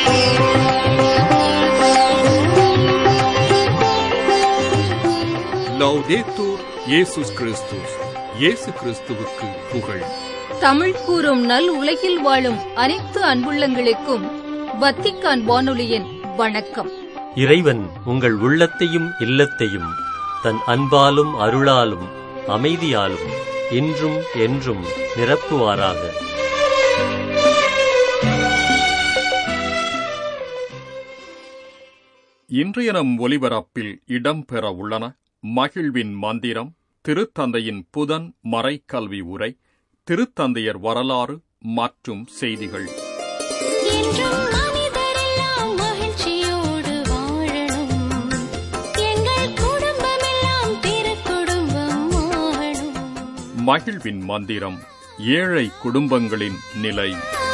லவ்தேத்தூர் இயேசுஸ் கிறிஸ்துஸ் இயேசு கிறிஸ்துவுக்கு புகழ் தமிழ் கூறும் நல் உலகில் வாழும் அனைத்து அன்புள்ளங்களுக்கும் வத்திக்கான் வானொலியின் வணக்கம் இறைவன் உங்கள் உள்ளத்தையும் இல்லத்தையும் தன் அன்பாலும் அருளாலும் அமைதியாலும் இன்றும் என்றும் நிரப்புவாராக இன்றைய நம் ஒலிபரப்பில் இடம்பெற உள்ளன மகிழ்வின் மந்திரம் திருத்தந்தையின் புதன் மறைக்கல்வி உரை திருத்தந்தையர் வரலாறு மற்றும் செய்திகள் என்றும் மனிதரெல்லாம் மகிழ்ச்சியோடு வாழணும் எங்கள் குடும்பமெல்லாம் திருக்குடும்பம் வாழணும் மகிழ்வின் மந்திரம் ஏழை குடும்பங்களின் நிலை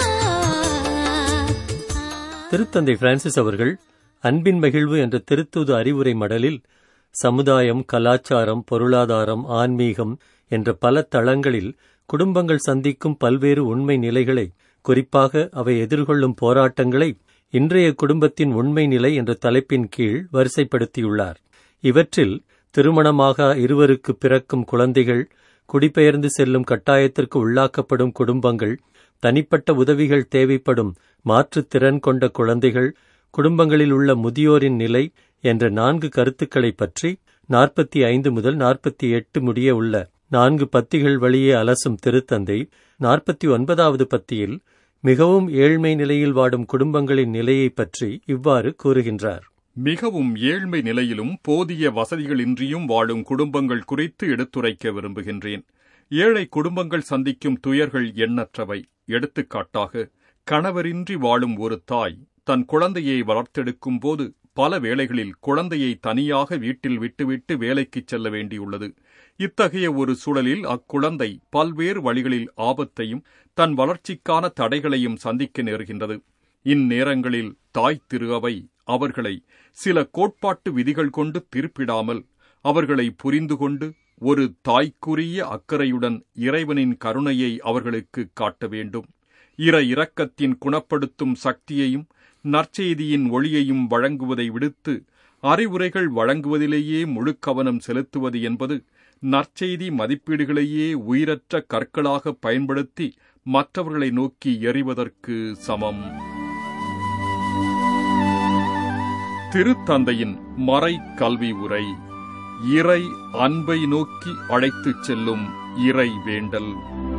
திருத்தந்தை பிரான்சிஸ் அவர்கள் அன்பின் மகிழ்வு என்ற திருத்தூது அறிவுரை மடலில் சமுதாயம் கலாச்சாரம் பொருளாதாரம் ஆன்மீகம் என்ற பல தளங்களில் குடும்பங்கள் சந்திக்கும் பல்வேறு உண்மை நிலைகளை குறிப்பாக அவை எதிர்கொள்ளும் போராட்டங்களை இன்றைய குடும்பத்தின் உண்மை நிலை என்ற தலைப்பின் கீழ் வரிசைப்படுத்தியுள்ளார் இவற்றில் திருமணமாக இருவருக்கு பிறக்கும் குழந்தைகள் குடிபெயர்ந்து செல்லும் கட்டாயத்திற்கு உள்ளாக்கப்படும் குடும்பங்கள் தனிப்பட்ட உதவிகள் தேவைப்படும் மாற்றுத் திறன் கொண்ட குழந்தைகள் குடும்பங்களில் உள்ள முதியோரின் நிலை என்ற நான்கு கருத்துக்களைப் பற்றி நாற்பத்தி ஐந்து முதல் நாற்பத்தி எட்டு முடிய உள்ள நான்கு பத்திகள் வழியே அலசும் திருத்தந்தை நாற்பத்தி ஒன்பதாவது பத்தியில் மிகவும் ஏழ்மை நிலையில் வாடும் குடும்பங்களின் நிலையைப் பற்றி இவ்வாறு கூறுகின்றார் மிகவும் ஏழ்மை நிலையிலும் போதிய வசதிகளின்றியும் வாழும் குடும்பங்கள் குறித்து எடுத்துரைக்க விரும்புகின்றேன் ஏழை குடும்பங்கள் சந்திக்கும் துயர்கள் எண்ணற்றவை எடுத்துக்காட்டாக கணவரின்றி வாழும் ஒரு தாய் தன் குழந்தையை வளர்த்தெடுக்கும் போது பல வேளைகளில் குழந்தையை தனியாக வீட்டில் விட்டுவிட்டு வேலைக்குச் செல்ல வேண்டியுள்ளது இத்தகைய ஒரு சூழலில் அக்குழந்தை பல்வேறு வழிகளில் ஆபத்தையும் தன் வளர்ச்சிக்கான தடைகளையும் சந்திக்க நேர்கின்றது இந்நேரங்களில் தாய் திரு அவை அவர்களை சில கோட்பாட்டு விதிகள் கொண்டு திருப்பிடாமல் அவர்களை புரிந்து கொண்டு ஒரு தாய்க்குரிய அக்கறையுடன் இறைவனின் கருணையை அவர்களுக்கு காட்ட வேண்டும் இற இரக்கத்தின் குணப்படுத்தும் சக்தியையும் நற்செய்தியின் ஒளியையும் வழங்குவதை விடுத்து அறிவுரைகள் வழங்குவதிலேயே முழு கவனம் செலுத்துவது என்பது நற்செய்தி மதிப்பீடுகளையே உயிரற்ற கற்களாக பயன்படுத்தி மற்றவர்களை நோக்கி எறிவதற்கு சமம் திருத்தந்தையின் மறை கல்வி உரை இறை அன்பை நோக்கி அழைத்துச் செல்லும் இறை வேண்டல்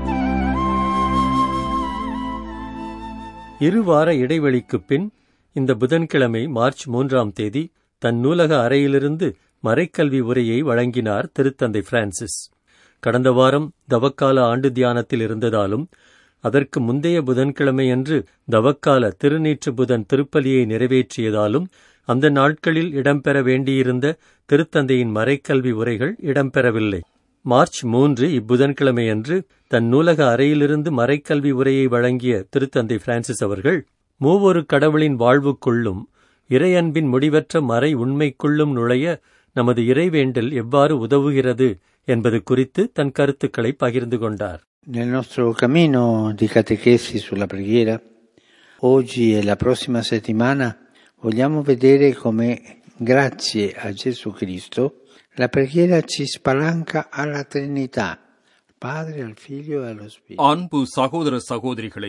இரு வார இடைவெளிக்குப் பின் இந்த புதன்கிழமை மார்ச் மூன்றாம் தேதி தன் நூலக அறையிலிருந்து மறைக்கல்வி உரையை வழங்கினார் திருத்தந்தை பிரான்சிஸ் கடந்த வாரம் தவக்கால ஆண்டு தியானத்தில் இருந்ததாலும் அதற்கு முந்தைய புதன்கிழமையன்று தவக்கால திருநீற்று புதன் திருப்பலியை நிறைவேற்றியதாலும் அந்த நாட்களில் இடம்பெற வேண்டியிருந்த திருத்தந்தையின் மறைக்கல்வி உரைகள் இடம்பெறவில்லை மார்ச் மூன்று இப்புதன்கிழமையன்று தன் நூலக அறையிலிருந்து மறைக்கல்வி உரையை வழங்கிய திருத்தந்தை பிரான்சிஸ் அவர்கள் மூவொரு கடவுளின் வாழ்வுக்குள்ளும் இறையன்பின் முடிவற்ற மறை உண்மைக்குள்ளும் நுழைய நமது இறைவேண்டல் எவ்வாறு உதவுகிறது என்பது குறித்து தன் கருத்துக்களை பகிர்ந்து கொண்டார் Nel nostro cammino di catechesi sulla preghiera, oggi e la prossima settimana vogliamo vedere come, grazie a Gesù Cristo, la preghiera ci spalanca alla Trinità, al Padre, al Figlio e allo Spirito. அன்பு சகோதர சகோதரிகளை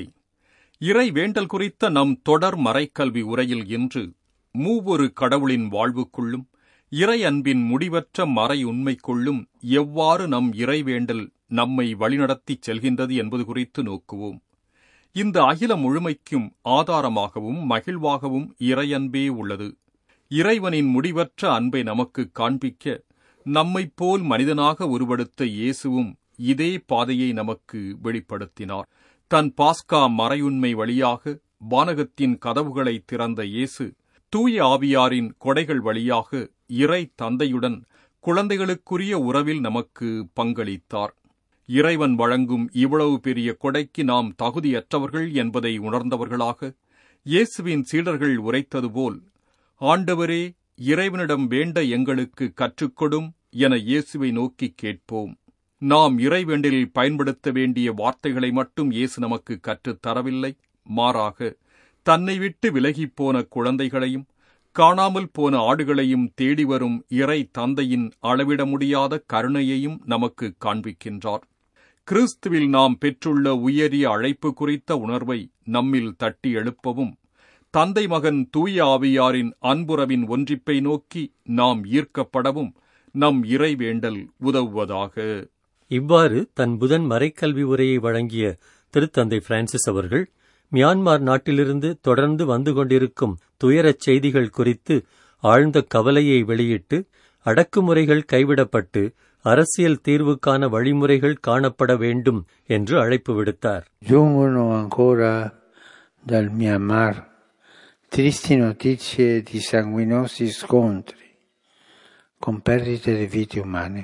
இறை வேண்டல் குறித்த நம் தொடர் மறைக்கல்வி உரையில் இன்று மூவொரு கடவுளின் வாழ்வுக்குள்ளும் இறை அன்பின் முடிவற்ற மறை உண்மைக்குள்ளும் எவ்வாறு நம் இறைவேண்டல் நம்மை வழிநடத்திச் செல்கின்றது என்பது குறித்து நோக்குவோம் இந்த அகில முழுமைக்கும் ஆதாரமாகவும் மகிழ்வாகவும் இறையன்பே உள்ளது இறைவனின் முடிவற்ற அன்பை நமக்கு காண்பிக்க நம்மைப் போல் மனிதனாக உருவெடுத்த இயேசுவும் இதே பாதையை நமக்கு வெளிப்படுத்தினார் தன் பாஸ்கா மறையுண்மை வழியாக வானகத்தின் கதவுகளை திறந்த இயேசு தூய ஆவியாரின் கொடைகள் வழியாக இறை தந்தையுடன் குழந்தைகளுக்குரிய உறவில் நமக்கு பங்களித்தார் இறைவன் வழங்கும் இவ்வளவு பெரிய கொடைக்கு நாம் தகுதியற்றவர்கள் என்பதை உணர்ந்தவர்களாக இயேசுவின் சீடர்கள் உரைத்தது போல் ஆண்டவரே இறைவனிடம் வேண்ட எங்களுக்கு கற்றுக்கொடும் என இயேசுவை நோக்கி கேட்போம் நாம் இறைவேண்டலில் பயன்படுத்த வேண்டிய வார்த்தைகளை மட்டும் இயேசு நமக்கு கற்றுத் தரவில்லை மாறாக தன்னை விட்டு விலகிப் போன குழந்தைகளையும் காணாமல் போன ஆடுகளையும் தேடி வரும் இறை தந்தையின் அளவிட முடியாத கருணையையும் நமக்கு காண்பிக்கின்றார் கிறிஸ்துவில் நாம் பெற்றுள்ள உயரிய அழைப்பு குறித்த உணர்வை நம்மில் தட்டி எழுப்பவும் தந்தை மகன் தூய ஆவியாரின் அன்புறவின் ஒன்றிப்பை நோக்கி நாம் ஈர்க்கப்படவும் நம் இறைவேண்டல் உதவுவதாக இவ்வாறு தன் புதன் மறைக்கல்வி உரையை வழங்கிய திருத்தந்தை பிரான்சிஸ் அவர்கள் மியான்மார் நாட்டிலிருந்து தொடர்ந்து வந்து கொண்டிருக்கும் துயரச் செய்திகள் குறித்து ஆழ்ந்த கவலையை வெளியிட்டு அடக்குமுறைகள் கைவிடப்பட்டு அரசியல் தீர்வுக்கான வழிமுறைகள் காணப்பட வேண்டும் என்று அழைப்பு விடுத்தார் Giungono ancora dal Myanmar tristi notizie di sanguinosi scontri con perdite di vite umane.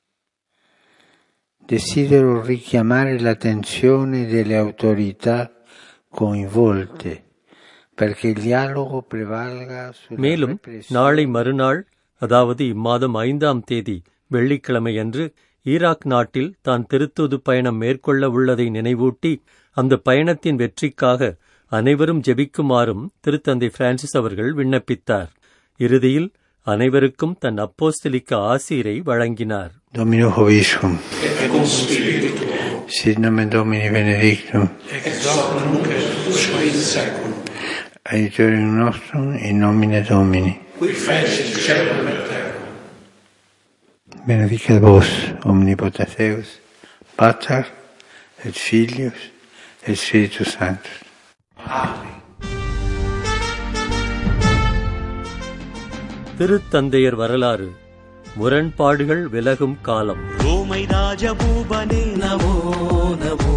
Desidero richiamare l'attenzione delle autorità coinvolte perché il dialogo prevalga sulla மேலும் repressione. நாளை மறுநாள் அதாவது இம்மாதம் ஐந்தாம் தேதி வெள்ளிக்கிழமையன்று ஈராக் நாட்டில் தான் திருத்தூது பயணம் மேற்கொள்ள உள்ளதை நினைவூட்டி அந்த பயணத்தின் வெற்றிக்காக அனைவரும் ஜெபிக்குமாறும் திருத்தந்தை பிரான்சிஸ் அவர்கள் விண்ணப்பித்தார் இறுதியில் அனைவருக்கும் தன் அப்போஸ்தலிக்க ஆசீரை வழங்கினார் Domino Hoviscum. Sit nomen Domini benedictum. Aiutorium nostrum in nomine Domini. Benedicat vos, omnipotens Deus, Pater et Filius et Spiritus Sanctus. திருத்தந்தையர் வரலாறு முரண்பாடுகள் விலகும் காலம் ரோமை ராஜபூபனே நமோ நமோ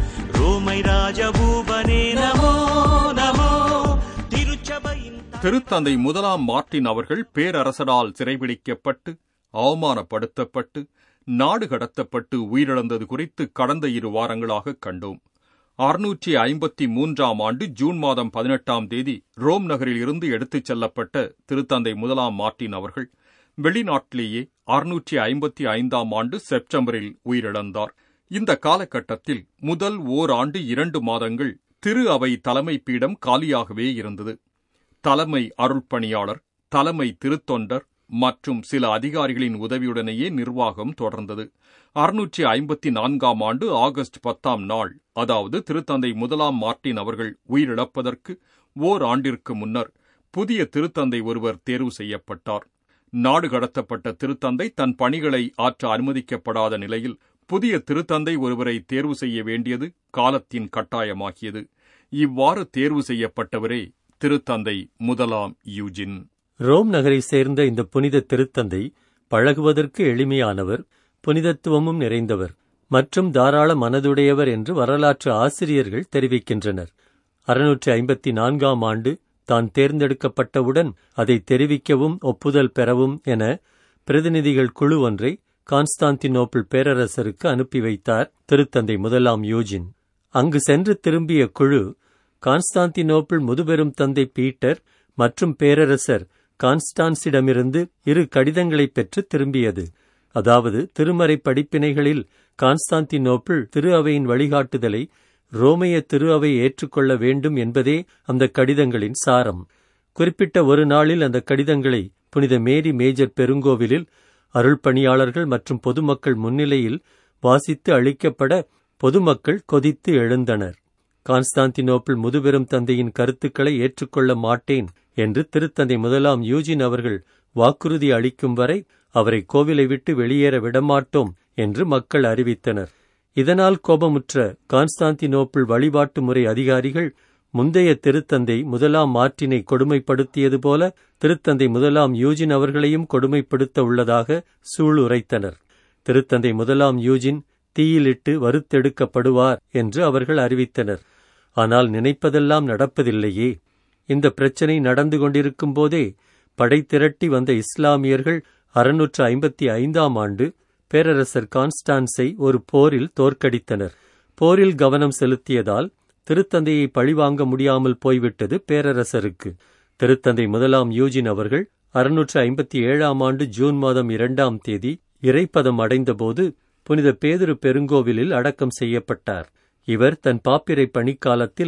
ரோமை ராஜபூபனே நமோ நமோ திருச்சபையின் திருத்தந்தை முதலாம் மார்ட்டின் அவர்கள் பேரரசரால் சிறைபிடிக்கப்பட்டு அவமானப்படுத்தப்பட்டு நாடு கடத்தப்பட்டு உயிரிழந்தது குறித்து கடந்த இரு வாரங்களாக கண்டோம் அறுநூற்றி ஐம்பத்தி மூன்றாம் ஆண்டு ஜூன் மாதம் பதினெட்டாம் தேதி ரோம் நகரில் இருந்து எடுத்துச் செல்லப்பட்ட திருத்தந்தை முதலாம் மார்ட்டின் அவர்கள் வெளிநாட்டிலேயே அறுநூற்றி ஐம்பத்தி ஐந்தாம் ஆண்டு செப்டம்பரில் உயிரிழந்தார் இந்த காலகட்டத்தில் முதல் ஓராண்டு இரண்டு மாதங்கள் திரு அவை தலைமை பீடம் காலியாகவே இருந்தது தலைமை அருள்பணியாளர் தலைமை திருத்தொண்டர் மற்றும் சில அதிகாரிகளின் உதவியுடனேயே நிர்வாகம் தொடர்ந்தது அறுநூற்றி ஐம்பத்தி நான்காம் ஆண்டு ஆகஸ்ட் பத்தாம் நாள் அதாவது திருத்தந்தை முதலாம் மார்ட்டின் அவர்கள் உயிரிழப்பதற்கு ஓர் ஆண்டிற்கு முன்னர் புதிய திருத்தந்தை ஒருவர் தேர்வு செய்யப்பட்டார் நாடு கடத்தப்பட்ட திருத்தந்தை தன் பணிகளை ஆற்ற அனுமதிக்கப்படாத நிலையில் புதிய திருத்தந்தை ஒருவரை தேர்வு செய்ய வேண்டியது காலத்தின் கட்டாயமாகியது இவ்வாறு தேர்வு செய்யப்பட்டவரே திருத்தந்தை முதலாம் யூஜின் ரோம் நகரை சேர்ந்த இந்த புனித திருத்தந்தை பழகுவதற்கு எளிமையானவர் புனிதத்துவமும் நிறைந்தவர் மற்றும் தாராள மனதுடையவர் என்று வரலாற்று ஆசிரியர்கள் தெரிவிக்கின்றனர் அறுநூற்றி ஐம்பத்தி நான்காம் ஆண்டு தான் தேர்ந்தெடுக்கப்பட்டவுடன் அதை தெரிவிக்கவும் ஒப்புதல் பெறவும் என பிரதிநிதிகள் குழு ஒன்றை கான்ஸ்டாந்தினோப்பிள் பேரரசருக்கு அனுப்பி வைத்தார் திருத்தந்தை முதலாம் யூஜின் அங்கு சென்று திரும்பிய குழு கான்ஸ்டாந்தினோப்பிள் முதுபெரும் தந்தை பீட்டர் மற்றும் பேரரசர் கான்ஸ்டான்ஸிடமிருந்து இரு கடிதங்களை பெற்று திரும்பியது அதாவது திருமறை படிப்பினைகளில் கான்ஸ்டாந்தினோப்பிள் திரு அவையின் வழிகாட்டுதலை ரோமைய திரு அவை ஏற்றுக்கொள்ள வேண்டும் என்பதே அந்த கடிதங்களின் சாரம் குறிப்பிட்ட ஒரு நாளில் அந்த கடிதங்களை புனித மேரி மேஜர் பெருங்கோவிலில் அருள் பணியாளர்கள் மற்றும் பொதுமக்கள் முன்னிலையில் வாசித்து அளிக்கப்பட பொதுமக்கள் கொதித்து எழுந்தனர் கான்ஸ்டாந்தினோப்பிள் முதுபெரும் தந்தையின் கருத்துக்களை ஏற்றுக்கொள்ள மாட்டேன் என்று திருத்தந்தை முதலாம் யூஜின் அவர்கள் வாக்குறுதி அளிக்கும் வரை அவரை கோவிலை விட்டு வெளியேற விடமாட்டோம் என்று மக்கள் அறிவித்தனர் இதனால் கோபமுற்ற கான்ஸ்டாந்தினோப்பிள் வழிபாட்டு முறை அதிகாரிகள் முந்தைய திருத்தந்தை முதலாம் மார்ட்டினை கொடுமைப்படுத்தியது போல திருத்தந்தை முதலாம் யூஜின் அவர்களையும் கொடுமைப்படுத்த உள்ளதாக சூளுரைத்தனர் திருத்தந்தை முதலாம் யூஜின் தீயிலிட்டு வறுத்தெடுக்கப்படுவார் என்று அவர்கள் அறிவித்தனர் ஆனால் நினைப்பதெல்லாம் நடப்பதில்லையே இந்த பிரச்சனை நடந்து கொண்டிருக்கும் போதே படை திரட்டி வந்த இஸ்லாமியர்கள் அறுநூற்று ஐம்பத்தி ஐந்தாம் ஆண்டு பேரரசர் கான்ஸ்டான்ஸை ஒரு போரில் தோற்கடித்தனர் போரில் கவனம் செலுத்தியதால் திருத்தந்தையை பழிவாங்க முடியாமல் போய்விட்டது பேரரசருக்கு திருத்தந்தை முதலாம் யூஜின் அவர்கள் அறுநூற்று ஐம்பத்தி ஏழாம் ஆண்டு ஜூன் மாதம் இரண்டாம் தேதி இறைப்பதம் அடைந்தபோது புனித பேதுரு பெருங்கோவிலில் அடக்கம் செய்யப்பட்டார் இவர் தன் பாப்பிரை பணிக்காலத்தில்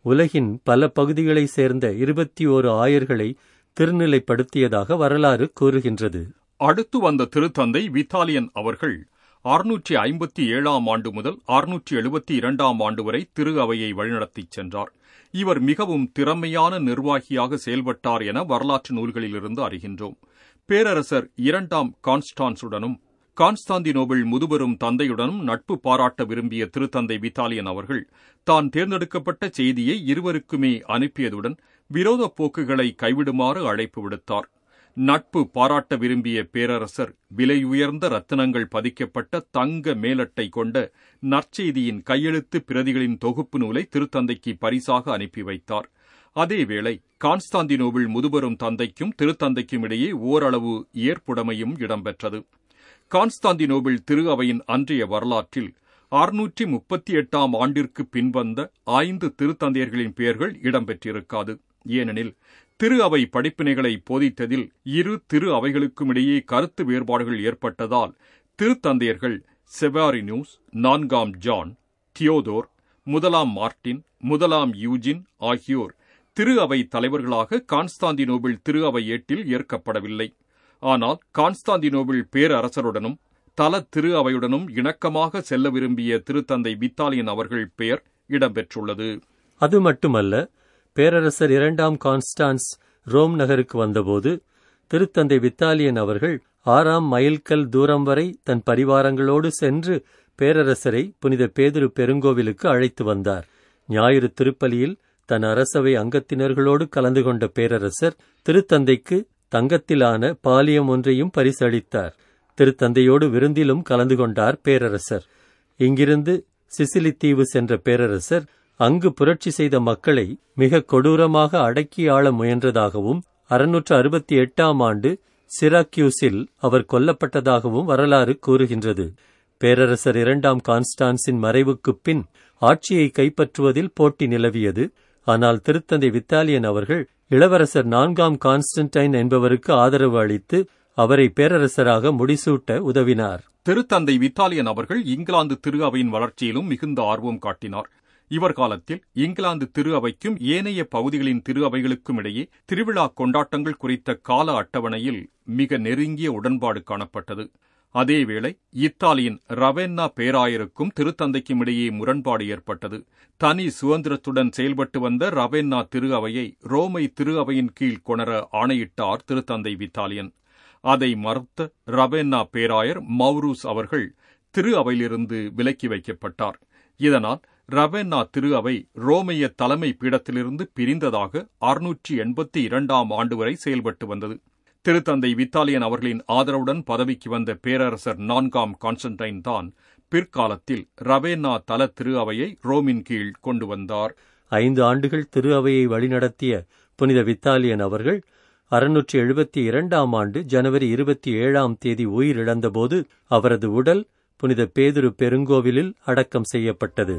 உலகின் பல பகுதிகளைச் சேர்ந்த இருபத்தி ஓரு ஆயர்களை திருநிலைப்படுத்தியதாக வரலாறு கூறுகின்றது அடுத்து வந்த திருத்தந்தை வித்தாலியன் அவர்கள் அறுநூற்றி ஐம்பத்தி ஏழாம் ஆண்டு முதல் அறுநூற்றி எழுபத்தி இரண்டாம் ஆண்டு வரை திரு அவையை வழிநடத்திச் சென்றார் இவர் மிகவும் திறமையான நிர்வாகியாக செயல்பட்டார் என வரலாற்று நூல்களிலிருந்து அறிகின்றோம் பேரரசர் இரண்டாம் கான்ஸ்டான்ஸுடனும் கான்ஸ்தாந்தினோபிள் முதுபெரும் தந்தையுடனும் நட்பு பாராட்ட விரும்பிய திருத்தந்தை வித்தாலியன் அவர்கள் தான் தேர்ந்தெடுக்கப்பட்ட செய்தியை இருவருக்குமே அனுப்பியதுடன் விரோத போக்குகளை கைவிடுமாறு அழைப்பு விடுத்தார் நட்பு பாராட்ட விரும்பிய பேரரசர் விலையுயர்ந்த ரத்தினங்கள் பதிக்கப்பட்ட தங்க மேலட்டை கொண்ட நற்செய்தியின் கையெழுத்து பிரதிகளின் தொகுப்பு நூலை திருத்தந்தைக்கு பரிசாக அனுப்பி வைத்தார் அதேவேளை கான்ஸ்தாந்தினோபிள் முதுபெரும் தந்தைக்கும் திருத்தந்தைக்கும் இடையே ஓரளவு ஏற்புடைமையும் இடம்பெற்றது கான்ஸ்தாந்தினோபிள் திரு அவையின் அன்றைய வரலாற்றில் அறுநூற்றி முப்பத்தி எட்டாம் ஆண்டிற்கு பின்வந்த ஐந்து திருத்தந்தையர்களின் பெயர்கள் இடம்பெற்றிருக்காது ஏனெனில் திரு அவை படிப்பினைகளை போதித்ததில் இரு திரு அவைகளுக்கும் இடையே கருத்து வேறுபாடுகள் ஏற்பட்டதால் திருத்தந்தையர்கள் செவாரினியூஸ் நான்காம் ஜான் தியோதோர் முதலாம் மார்ட்டின் முதலாம் யூஜின் ஆகியோர் திரு அவை தலைவர்களாக கான்ஸ்தாந்தினோபிள் திரு அவை ஏட்டில் ஏற்கப்படவில்லை ஆனால் கான்ஸ்தாந்தினோபிள் பேரரசருடனும் தல திரு அவையுடனும் இணக்கமாக செல்ல விரும்பிய திருத்தந்தை வித்தாலியன் அவர்கள் பெயர் இடம்பெற்றுள்ளது அது மட்டுமல்ல பேரரசர் இரண்டாம் கான்ஸ்டான்ஸ் ரோம் நகருக்கு வந்தபோது திருத்தந்தை வித்தாலியன் அவர்கள் ஆறாம் மைல்கல் தூரம் வரை தன் பரிவாரங்களோடு சென்று பேரரசரை புனித பேதுரு பெருங்கோவிலுக்கு அழைத்து வந்தார் ஞாயிறு திருப்பலியில் தன் அரசவை அங்கத்தினர்களோடு கலந்து கொண்ட பேரரசர் திருத்தந்தைக்கு தங்கத்திலான பாலியம் ஒன்றையும் பரிசளித்தார் திருத்தந்தையோடு விருந்திலும் கலந்து கொண்டார் பேரரசர் இங்கிருந்து சிசிலி தீவு சென்ற பேரரசர் அங்கு புரட்சி செய்த மக்களை மிக கொடூரமாக அடக்கி ஆள முயன்றதாகவும் அறுநூற்று அறுபத்தி எட்டாம் ஆண்டு சிராக்யூஸில் அவர் கொல்லப்பட்டதாகவும் வரலாறு கூறுகின்றது பேரரசர் இரண்டாம் கான்ஸ்டான்ஸின் மறைவுக்குப் பின் ஆட்சியை கைப்பற்றுவதில் போட்டி நிலவியது ஆனால் திருத்தந்தை வித்தாலியன் அவர்கள் இளவரசர் நான்காம் கான்ஸ்டன்டைன் என்பவருக்கு ஆதரவு அளித்து அவரை பேரரசராக முடிசூட்ட உதவினார் திருத்தந்தை வித்தாலியன் அவர்கள் இங்கிலாந்து திரு அவையின் வளர்ச்சியிலும் மிகுந்த ஆர்வம் காட்டினார் இவர் காலத்தில் இங்கிலாந்து திரு அவைக்கும் ஏனைய பகுதிகளின் திரு அவைகளுக்கும் இடையே திருவிழா கொண்டாட்டங்கள் குறித்த கால அட்டவணையில் மிக நெருங்கிய உடன்பாடு காணப்பட்டது அதேவேளை இத்தாலியின் ரவென்னா பேராயருக்கும் திருத்தந்தைக்கும் இடையே முரண்பாடு ஏற்பட்டது தனி சுதந்திரத்துடன் செயல்பட்டு வந்த ரவென்னா திரு அவையை ரோமை திரு அவையின் கீழ் கொணர ஆணையிட்டார் திருத்தந்தை வித்தாலியன் அதை மறுத்த ரவென்னா பேராயர் மௌரூஸ் அவர்கள் திரு அவையிலிருந்து விலக்கி வைக்கப்பட்டார் இதனால் ரவென்னா திரு அவை ரோமைய தலைமை பீடத்திலிருந்து பிரிந்ததாக அறுநூற்றி எண்பத்தி இரண்டாம் ஆண்டு வரை செயல்பட்டு வந்தது திருத்தந்தை வித்தாலியன் அவர்களின் ஆதரவுடன் பதவிக்கு வந்த பேரரசர் நான்காம் கான்ஸ்டன்டைன் தான் பிற்காலத்தில் ரவேனா தல திரு அவையை ரோமின் கீழ் கொண்டு வந்தார் ஐந்து ஆண்டுகள் திரு அவையை வழிநடத்திய புனித வித்தாலியன் அவர்கள் அறுநூற்றி எழுபத்தி இரண்டாம் ஆண்டு ஜனவரி இருபத்தி ஏழாம் தேதி உயிரிழந்தபோது அவரது உடல் புனித பேதுரு பெருங்கோவிலில் அடக்கம் செய்யப்பட்டது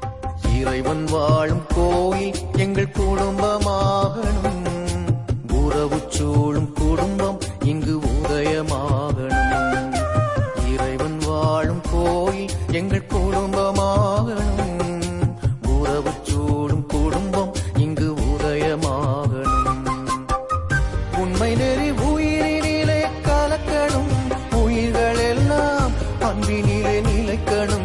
இறைவன் வாழும் கோயில் எங்கள் குடும்பமாகணும் உறவு சூழும் குடும்பம் இங்கு உதயமாகணும் இறைவன் வாழும் கோயில் எங்கள் குடும்பமாகணும் உறவு சூழும் குடும்பம் இங்கு உதயமாகணும் உண்மை நெறி உயிரினிலே கலக்கணும் உயிர்கள் எல்லாம் அன்பினிலே நிலைக்கணும்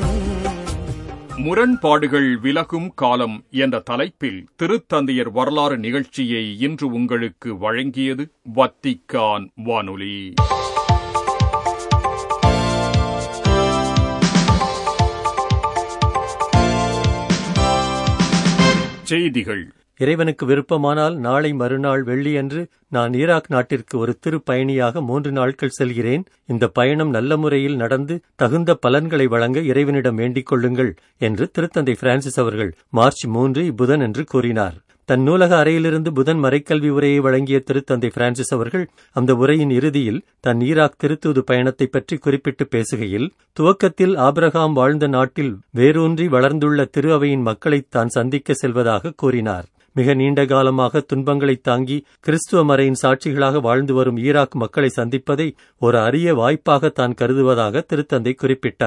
முரண்பாடுகள் விலகும் காலம் என்ற தலைப்பில் திருத்தந்தையர் வரலாறு நிகழ்ச்சியை இன்று உங்களுக்கு வழங்கியது வத்திக்கான் வானொலி செய்திகள் இறைவனுக்கு விருப்பமானால் நாளை மறுநாள் வெள்ளியன்று நான் ஈராக் நாட்டிற்கு ஒரு திரு பயணியாக மூன்று நாட்கள் செல்கிறேன் இந்த பயணம் நல்ல முறையில் நடந்து தகுந்த பலன்களை வழங்க இறைவனிடம் வேண்டிக் கொள்ளுங்கள் என்று திருத்தந்தை பிரான்சிஸ் அவர்கள் மார்ச் மூன்று இப்புதன் என்று கூறினார் தன் நூலக அறையிலிருந்து புதன் மறைக்கல்வி உரையை வழங்கிய திருத்தந்தை பிரான்சிஸ் அவர்கள் அந்த உரையின் இறுதியில் தன் ஈராக் திருத்தூது பயணத்தை பற்றி குறிப்பிட்டு பேசுகையில் துவக்கத்தில் ஆபிரகாம் வாழ்ந்த நாட்டில் வேரூன்றி வளர்ந்துள்ள திரு அவையின் மக்களை தான் சந்திக்க செல்வதாக கூறினார் மிக நீண்ட காலமாக துன்பங்களை தாங்கி கிறிஸ்துவ மறையின் சாட்சிகளாக வாழ்ந்து வரும் ஈராக் மக்களை சந்திப்பதை ஒரு அரிய வாய்ப்பாக தான் கருதுவதாக திருத்தந்தை குறிப்பிட்டார்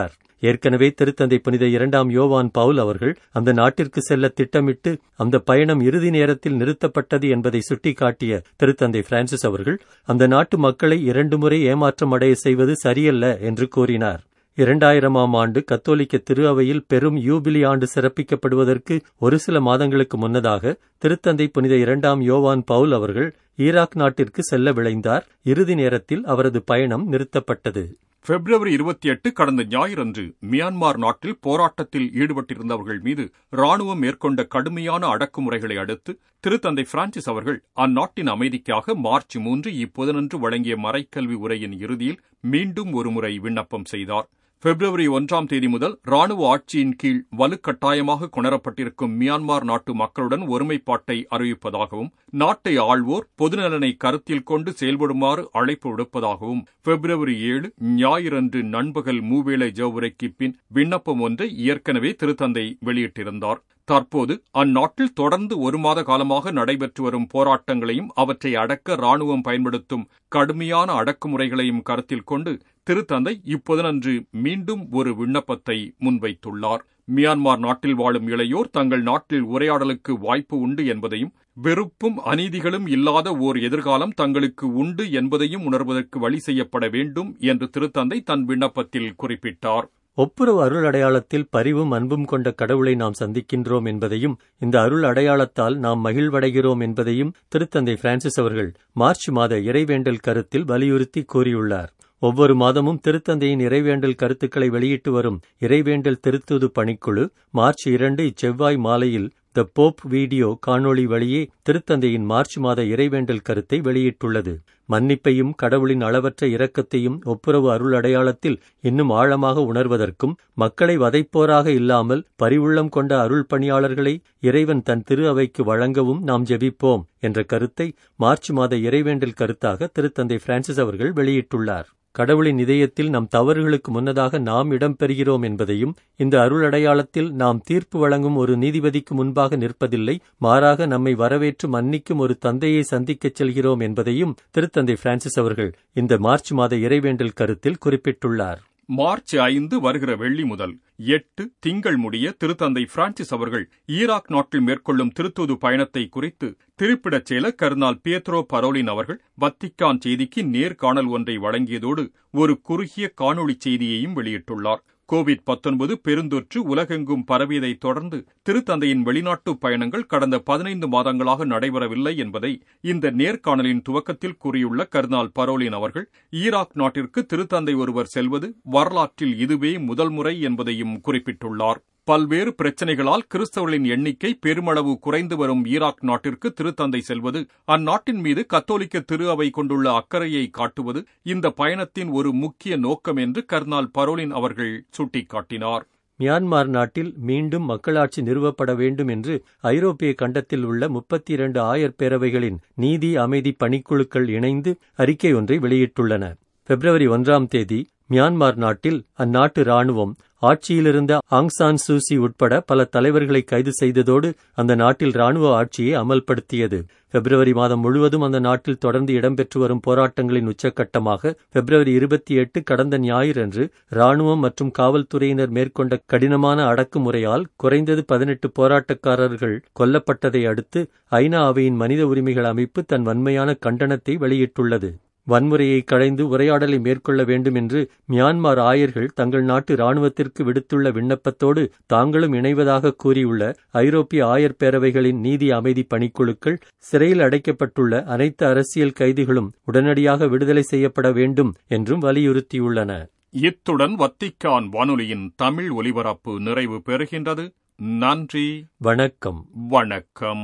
ஏற்கனவே திருத்தந்தை புனித இரண்டாம் யோவான் பவுல் அவர்கள் அந்த நாட்டிற்கு செல்ல திட்டமிட்டு அந்த பயணம் இறுதி நேரத்தில் நிறுத்தப்பட்டது என்பதை சுட்டிக்காட்டிய திருத்தந்தை பிரான்சிஸ் அவர்கள் அந்த நாட்டு மக்களை இரண்டு முறை ஏமாற்றம் அடைய செய்வது சரியல்ல என்று கூறினார் இரண்டாயிரமாம் ஆண்டு கத்தோலிக்க திரு அவையில் பெரும் யூபிலி ஆண்டு சிறப்பிக்கப்படுவதற்கு ஒரு சில மாதங்களுக்கு முன்னதாக திருத்தந்தை புனித இரண்டாம் யோவான் பவுல் அவர்கள் ஈராக் நாட்டிற்கு செல்ல விளைந்தார் இறுதி நேரத்தில் அவரது பயணம் நிறுத்தப்பட்டது பிப்ரவரி இருபத்தி எட்டு கடந்த ஞாயிறன்று மியான்மர் நாட்டில் போராட்டத்தில் ஈடுபட்டிருந்தவர்கள் மீது ராணுவம் மேற்கொண்ட கடுமையான அடக்குமுறைகளை அடுத்து திருத்தந்தை பிரான்சிஸ் அவர்கள் அந்நாட்டின் அமைதிக்காக மார்ச் மூன்று இப்போதனன்று வழங்கிய மறைக்கல்வி உரையின் இறுதியில் மீண்டும் ஒருமுறை விண்ணப்பம் செய்தார் பிப்ரவரி ஒன்றாம் தேதி முதல் ராணுவ ஆட்சியின் கீழ் வலுக்கட்டாயமாக கொணரப்பட்டிருக்கும் மியான்மர் நாட்டு மக்களுடன் ஒருமைப்பாட்டை அறிவிப்பதாகவும் நாட்டை ஆள்வோர் பொதுநலனை கருத்தில் கொண்டு செயல்படுமாறு அழைப்பு விடுப்பதாகவும் பிப்ரவரி ஏழு ஞாயிறன்று நண்பகல் மூவேளை ஜவுரைக்கு பின் விண்ணப்பம் ஒன்றை ஏற்கனவே திருத்தந்தை வெளியிட்டிருந்தார் தற்போது அந்நாட்டில் தொடர்ந்து ஒரு மாத காலமாக நடைபெற்று வரும் போராட்டங்களையும் அவற்றை அடக்க ராணுவம் பயன்படுத்தும் கடுமையான அடக்குமுறைகளையும் கருத்தில் கொண்டு திருத்தந்தை இப்போதனன்று மீண்டும் ஒரு விண்ணப்பத்தை முன்வைத்துள்ளார் மியான்மர் நாட்டில் வாழும் இளையோர் தங்கள் நாட்டில் உரையாடலுக்கு வாய்ப்பு உண்டு என்பதையும் வெறுப்பும் அநீதிகளும் இல்லாத ஓர் எதிர்காலம் தங்களுக்கு உண்டு என்பதையும் உணர்வதற்கு வழி செய்யப்பட வேண்டும் என்று திருத்தந்தை தன் விண்ணப்பத்தில் குறிப்பிட்டார் ஒப்புரவு அருள் அடையாளத்தில் பரிவும் அன்பும் கொண்ட கடவுளை நாம் சந்திக்கின்றோம் என்பதையும் இந்த அருள் அடையாளத்தால் நாம் மகிழ்வடைகிறோம் என்பதையும் திருத்தந்தை பிரான்சிஸ் அவர்கள் மார்ச் மாத இறைவேண்டல் கருத்தில் வலியுறுத்தி கூறியுள்ளார் ஒவ்வொரு மாதமும் திருத்தந்தையின் இறைவேண்டல் கருத்துக்களை வெளியிட்டு வரும் இறைவேண்டல் திருத்தூது பணிக்குழு மார்ச் இரண்டு இச்செவ்வாய் மாலையில் த போப் வீடியோ காணொளி வழியே திருத்தந்தையின் மார்ச் மாத இறைவேண்டல் கருத்தை வெளியிட்டுள்ளது மன்னிப்பையும் கடவுளின் அளவற்ற இரக்கத்தையும் ஒப்புரவு அருள் அடையாளத்தில் இன்னும் ஆழமாக உணர்வதற்கும் மக்களை வதைப்போராக இல்லாமல் பரிவுள்ளம் கொண்ட அருள் பணியாளர்களை இறைவன் தன் திரு அவைக்கு வழங்கவும் நாம் ஜெபிப்போம் என்ற கருத்தை மார்ச் மாத இறைவேண்டல் கருத்தாக திருத்தந்தை பிரான்சிஸ் அவர்கள் வெளியிட்டுள்ளார் கடவுளின் இதயத்தில் நம் தவறுகளுக்கு முன்னதாக நாம் இடம்பெறுகிறோம் என்பதையும் இந்த அருள் அடையாளத்தில் நாம் தீர்ப்பு வழங்கும் ஒரு நீதிபதிக்கு முன்பாக நிற்பதில்லை மாறாக நம்மை வரவேற்று மன்னிக்கும் ஒரு தந்தையை சந்திக்கச் செல்கிறோம் என்பதையும் திருத்தந்தை பிரான்சிஸ் அவர்கள் இந்த மார்ச் மாத இறைவேண்டல் கருத்தில் குறிப்பிட்டுள்ளார் மார்ச் ஐந்து வருகிற வெள்ளி முதல் எட்டு திங்கள் முடிய திருத்தந்தை பிரான்சிஸ் அவர்கள் ஈராக் நாட்டில் மேற்கொள்ளும் திருத்தூது பயணத்தை குறித்து திருப்பிடச் செயலர் கர்னால் பியத்ரோ பரோலின் அவர்கள் வத்திக்கான் செய்திக்கு நேர்காணல் ஒன்றை வழங்கியதோடு ஒரு குறுகிய காணொளி செய்தியையும் வெளியிட்டுள்ளார் கோவிட் பத்தொன்பது பெருந்தொற்று உலகெங்கும் பரவியதைத் தொடர்ந்து திருத்தந்தையின் வெளிநாட்டு பயணங்கள் கடந்த பதினைந்து மாதங்களாக நடைபெறவில்லை என்பதை இந்த நேர்காணலின் துவக்கத்தில் கூறியுள்ள கர்னால் பரோலின் அவர்கள் ஈராக் நாட்டிற்கு திருத்தந்தை ஒருவர் செல்வது வரலாற்றில் இதுவே முதல் முறை என்பதையும் குறிப்பிட்டுள்ளார் பல்வேறு பிரச்சனைகளால் கிறிஸ்தவர்களின் எண்ணிக்கை பெருமளவு குறைந்து வரும் ஈராக் நாட்டிற்கு திருத்தந்தை செல்வது அந்நாட்டின் மீது கத்தோலிக்க திரு அவை கொண்டுள்ள அக்கறையை காட்டுவது இந்த பயணத்தின் ஒரு முக்கிய நோக்கம் என்று கர்னால் பரோலின் அவர்கள் சுட்டிக்காட்டினார் மியான்மர் நாட்டில் மீண்டும் மக்களாட்சி நிறுவப்பட வேண்டும் என்று ஐரோப்பிய கண்டத்தில் உள்ள முப்பத்தி இரண்டு ஆயர் பேரவைகளின் நீதி அமைதி பணிக்குழுக்கள் இணைந்து அறிக்கை ஒன்றை வெளியிட்டுள்ளன பிப்ரவரி ஒன்றாம் தேதி மியான்மர் நாட்டில் அந்நாட்டு ராணுவம் ஆட்சியிலிருந்த ஆங்சான் சூசி உட்பட பல தலைவர்களை கைது செய்ததோடு அந்த நாட்டில் ராணுவ ஆட்சியை அமல்படுத்தியது பிப்ரவரி மாதம் முழுவதும் அந்த நாட்டில் தொடர்ந்து இடம்பெற்று வரும் போராட்டங்களின் உச்சக்கட்டமாக பிப்ரவரி இருபத்தி எட்டு கடந்த ஞாயிறன்று ராணுவம் மற்றும் காவல்துறையினர் மேற்கொண்ட கடினமான அடக்குமுறையால் குறைந்தது பதினெட்டு போராட்டக்காரர்கள் கொல்லப்பட்டதை அடுத்து ஐநா அவையின் மனித உரிமைகள் அமைப்பு தன் வன்மையான கண்டனத்தை வெளியிட்டுள்ளது வன்முறையை களைந்து உரையாடலை மேற்கொள்ள வேண்டும் என்று மியான்மர் ஆயர்கள் தங்கள் நாட்டு ராணுவத்திற்கு விடுத்துள்ள விண்ணப்பத்தோடு தாங்களும் இணைவதாக கூறியுள்ள ஐரோப்பிய ஆயர் பேரவைகளின் நீதி அமைதி பணிக்குழுக்கள் சிறையில் அடைக்கப்பட்டுள்ள அனைத்து அரசியல் கைதிகளும் உடனடியாக விடுதலை செய்யப்பட வேண்டும் என்றும் வலியுறுத்தியுள்ளன இத்துடன் வத்திக்கான் வானொலியின் தமிழ் ஒலிபரப்பு நிறைவு பெறுகின்றது நன்றி வணக்கம் வணக்கம்